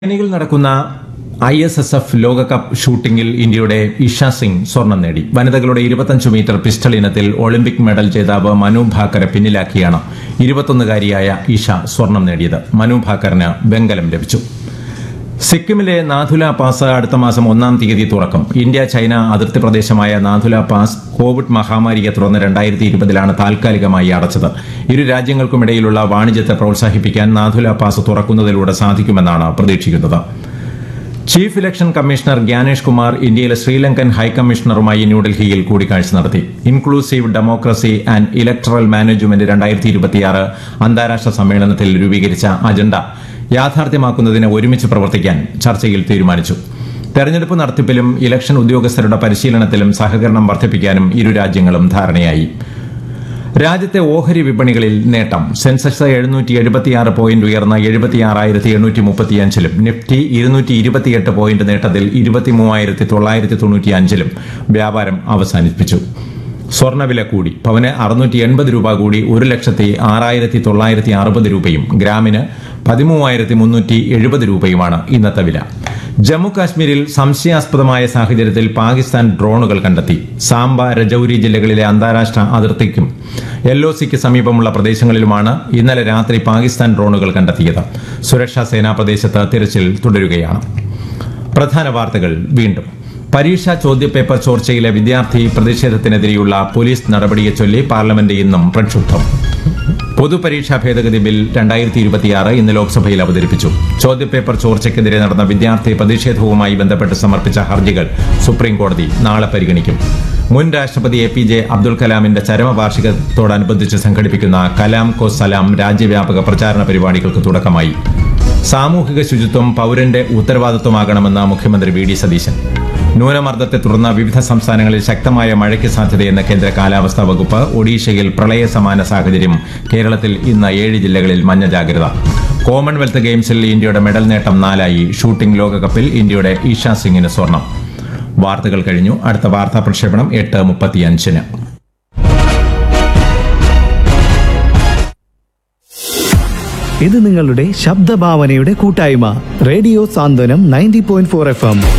ചൈനയിൽ നടക്കുന്ന I S S F ലോകകപ്പ് ഷൂട്ടിംഗിൽ ഇന്ത്യയുടെ ഇഷ സിംഗ് സ്വർണം നേടി വനിതകളുടെ ഇരുപത്തഞ്ച് മീറ്റർ പിസ്റ്റൾ ഇനത്തിൽ ഒളിമ്പിക് മെഡൽ ജേതാവ് മനു ഭാക്കറെ പിന്നിലാക്കിയാണ് ഇരുപത്തൊന്നുകാരിയായ ഇഷ സ്വർണം നേടിയത് മനു ഭാക്കറിന് വെങ്കലം ലഭിച്ചു സിക്കിമിലെ നാഥുല പാസ് അടുത്ത മാസം ഒന്നാം തീയതി തുറക്കും ഇന്ത്യ ചൈന അതിർത്തി പ്രദേശമായ നാഥുല പാസ് കോവിഡ് മഹാമാരിയെ തുടർന്ന് രണ്ടായിരത്തി ഇരുപതിലാണ് താൽക്കാലികമായി അടച്ചത് ഇരു രാജ്യങ്ങൾക്കുമിടയിലുള്ള വാണിജ്യത്തെ പ്രോത്സാഹിപ്പിക്കാൻ നാഥുല പാസ് തുറക്കുന്നതിലൂടെ സാധിക്കുമെന്നാണ് പ്രതീക്ഷിക്കുന്നത് chief election commissioner Gyanesh Kumar ഇന്ത്യയിലെ ശ്രീലങ്കൻ ഹൈക്കമ്മീഷണറുമായി ന്യൂഡൽഹിയിൽ കൂടിക്കാഴ്ച നടത്തി inclusive democracy and electoral management രണ്ടായിരത്തി ഇരുപത്തിയാറ് അന്താരാഷ്ട്ര സമ്മേളനത്തിൽ രൂപീകരിച്ച അജണ്ട യാഥാർത്ഥ്യമാക്കുന്നതിന് ഒരുമിച്ച് പ്രവർത്തിക്കാൻ ചർച്ചയിൽ തീരുമാനിച്ചു തെരഞ്ഞെടുപ്പ് നടത്തിപ്പിലും ഇലക്ഷൻ ഉദ്യോഗസ്ഥരുടെ പരിശീലനത്തിലും സഹകരണം വർദ്ധിപ്പിക്കാനും ഇരു രാജ്യങ്ങളും ധാരണയായി രാജ്യത്തെ ഓഹരി വിപണികളിൽ നേട്ടം സെൻസെക്സ് എഴുന്നൂറ്റി എഴുപത്തിയാറ് പോയിന്റ് ഉയർന്ന എഴുപത്തിയാറായിരത്തി എണ്ണൂറ്റി മുപ്പത്തിയഞ്ചിലും നിഫ്റ്റി ഇരുന്നൂറ്റി ഇരുപത്തിയെട്ട് പോയിന്റ് നേട്ടത്തിൽ ഇരുപത്തിമൂവായിരത്തി തൊള്ളായിരത്തി തൊണ്ണൂറ്റിയഞ്ചിലും വ്യാപാരം അവസാനിപ്പിച്ചു സ്വർണ്ണവില കൂടി പവന് അറുന്നൂറ്റി എൺപത് രൂപ കൂടി ഒരു ലക്ഷത്തി ആറായിരത്തി തൊള്ളായിരത്തി അറുപത് രൂപയും ഗ്രാമിന് പതിമൂവായിരത്തി മുന്നൂറ്റി എഴുപത് രൂപയുമാണ് ഇന്നത്തെ വില ജമ്മു കാശ്മീരിൽ സംശയാസ്പദമായ സാഹചര്യത്തിൽ പാകിസ്ഥാൻ ഡ്രോണുകൾ കണ്ടെത്തി സാംബ രജൌരി ജില്ലകളിലെ അന്താരാഷ്ട്ര അതിർത്തിക്കും എൽ ഒ സിക്ക് സമീപമുള്ള പ്രദേശങ്ങളിലുമാണ് ഇന്നലെ രാത്രി പാകിസ്ഥാൻ ഡ്രോണുകൾ കണ്ടെത്തിയത് സുരക്ഷാ സേനാ പ്രദേശത്ത് തിരച്ചിൽ തുടരുകയാണ് പ്രധാന വാർത്തകൾ വീണ്ടും പരീക്ഷാ ചോദ്യപേപ്പർ ചോർച്ചയിലെ വിദ്യാർത്ഥി പ്രതിഷേധത്തിനെതിരെയുള്ള പോലീസ് നടപടിയെ ചൊല്ലി പാർലമെന്റ് ഇന്നും പ്രക്ഷുബ്ധം പൊതുപരീക്ഷാ ഭേദഗതി ബിൽ രണ്ടായിരത്തി ഇരുപത്തിയാറ് ഇന്ന് ലോക്സഭയിൽ അവതരിപ്പിച്ചു ചോദ്യപേപ്പർ ചോർച്ചയ്ക്കെതിരെ നടന്ന വിദ്യാർത്ഥി പ്രതിഷേധവുമായി ബന്ധപ്പെട്ട് സമർപ്പിച്ച ഹർജികൾ സുപ്രീം കോടതി നാളെ പരിഗണിക്കും മുൻ രാഷ്ട്രപതി എ പി ജെ അബ്ദുൽ കലാമിന്റെ ചരമവാർഷികത്തോടനുബന്ധിച്ച് സംഘടിപ്പിക്കുന്ന കലാം കോ സലാം രാജ്യവ്യാപക പ്രചാരണ പരിപാടികൾക്ക് തുടക്കമായി സാമൂഹിക ശുചിത്വം പൌരന്റെ ഉത്തരവാദിത്വമാകണമെന്ന് മുഖ്യമന്ത്രി വി ഡി സതീശൻ ന്യൂനമർദ്ദത്തെ തുടർന്ന് വിവിധ സംസ്ഥാനങ്ങളിൽ ശക്തമായ മഴയ്ക്ക് സാധ്യതയെന്ന് കേന്ദ്ര കാലാവസ്ഥാ വകുപ്പ് ഒഡീഷയിൽ പ്രളയ സമാന സാഹചര്യം കേരളത്തിൽ ഇന്ന് ഏഴ് ജില്ലകളിൽ മഞ്ഞ ജാഗ്രത കോമൺവെൽത്ത് ഗെയിംസിൽ ഇന്ത്യയുടെ മെഡൽ നേട്ടം നാലായി ഷൂട്ടിംഗ് ലോകകപ്പിൽ ഇന്ത്യയുടെ ഈഷ സിംഗിന് സ്വർണം വാർത്തകൾ കഴിഞ്ഞു അടുത്ത വാർത്താ പ്രക്ഷേപണം എട്ട് മുപ്പത്തിയഞ്ചിന് ഇത് നിങ്ങളുടെ ശബ്ദഭാവനയുടെ കൂട്ടായ്മ radio Santhwanam ninety point four F M